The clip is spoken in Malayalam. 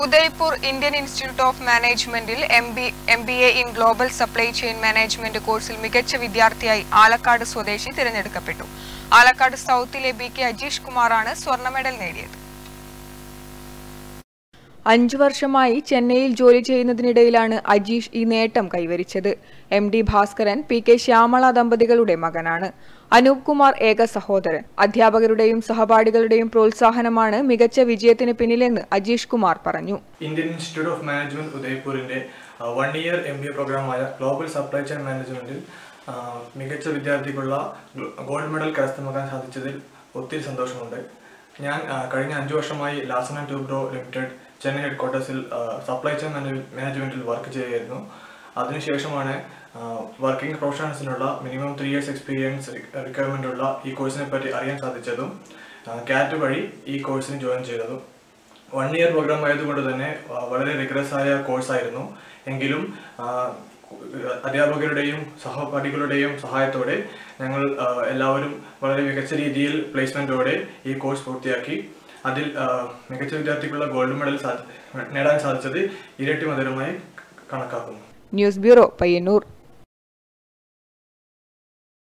ഉദയ്പൂർ ഇന്ത്യൻ ഇൻസ്റ്റിറ്റ്യൂട്ട് ഓഫ് മാനേജ്മെന്റിൽ M B M B A in global supply chain management കോഴ്സിൽ മികച്ച വിദ്യാർത്ഥിയായി ആലക്കാട് സ്വദേശി തിരഞ്ഞെടുക്കപ്പെട്ടു ആലക്കാട് സൗത്തിലെ ബി കെ അജീഷ് കുമാറാണ് സ്വർണ്ണ മെഡൽ നേടിയത് അഞ്ചു വർഷമായി ചെന്നൈയിൽ ജോലി ചെയ്യുന്നതിനിടയിലാണ് അജീഷ് ഈ നേട്ടം കൈവരിച്ചത് M D Bhaskaran P K Shyamala ദമ്പതികളുടെ മകനാണ് അനൂപ് കുമാർ ഏക സഹോദരൻ അധ്യാപകരുടെയും സഹപാഠികളുടെയും പ്രോത്സാഹനമാണ് മികച്ച വിജയത്തിന് പിന്നിലെന്ന് അജീഷ് കുമാർ പറഞ്ഞു ഇന്ത്യൻ ഇൻസ്റ്റിറ്റ്യൂട്ട് ഓഫ് മാനേജ്മെന്റ് ഉദയ്പൂരിന്റെ one year M B A പ്രോഗ്രാമായ ഗ്ലോബൽ സപ്ലൈ ചെയിൻ മാനേജ്മെന്റിൽ ആ, മികച്ച വിദ്യാർത്ഥിക്കുള്ള ഗോൾഡ് മെഡൽ കരസ്ഥമാക്കാൻ സാധിച്ചതിൽ ഒത്തിരി സന്തോഷമുണ്ട് ഞാൻ ആ, കഴിഞ്ഞ അഞ്ചു വർഷമായി Larsen and Toubro limited Chennai ഹെഡ് ക്വാർട്ടേഴ്സിൽ സപ്ലൈ ചെയിൻ മാനേജ്മെന്റിൽ വർക്ക് ചെയ്യുകയായിരുന്നു അതിനുശേഷമാണ് വർക്കിംഗ് പ്രൊഫഷണൽസിനുള്ള minimum three years experience requirement ഉള്ള ഈ കോഴ്സിനെ പറ്റി അറിയാൻ സാധിച്ചതും കാറ്റ് വഴി ഈ കോഴ്സിന് ജോയിൻ ചെയ്തതും വൺ ഇയർ പ്രോഗ്രാം ആയതുകൊണ്ട് തന്നെ ആ, വളരെ റിഗ്രസ് ആയ കോഴ്സായിരുന്നു എങ്കിലും ആ, അധ്യാപകരുടെയും സഹപാഠികളുടെയും സഹായത്തോടെ ഞങ്ങൾ ആ, എല്ലാവരും വളരെ മികച്ച രീതിയിൽ പ്ലേസ്മെന്റോടെ ഈ കോഴ്സ് പൂർത്തിയാക്കി അതിൽ ആ, മികച്ച വിദ്യാർത്ഥിക്കുള്ള ഗോൾഡ് മെഡൽ സാധി- നേടാൻ സാധിച്ചത് ഇരട്ടി മധുരമായി കണക്കാക്കുന്നു ന്യൂസ് ബ്യൂറോ പയ്യന്നൂർ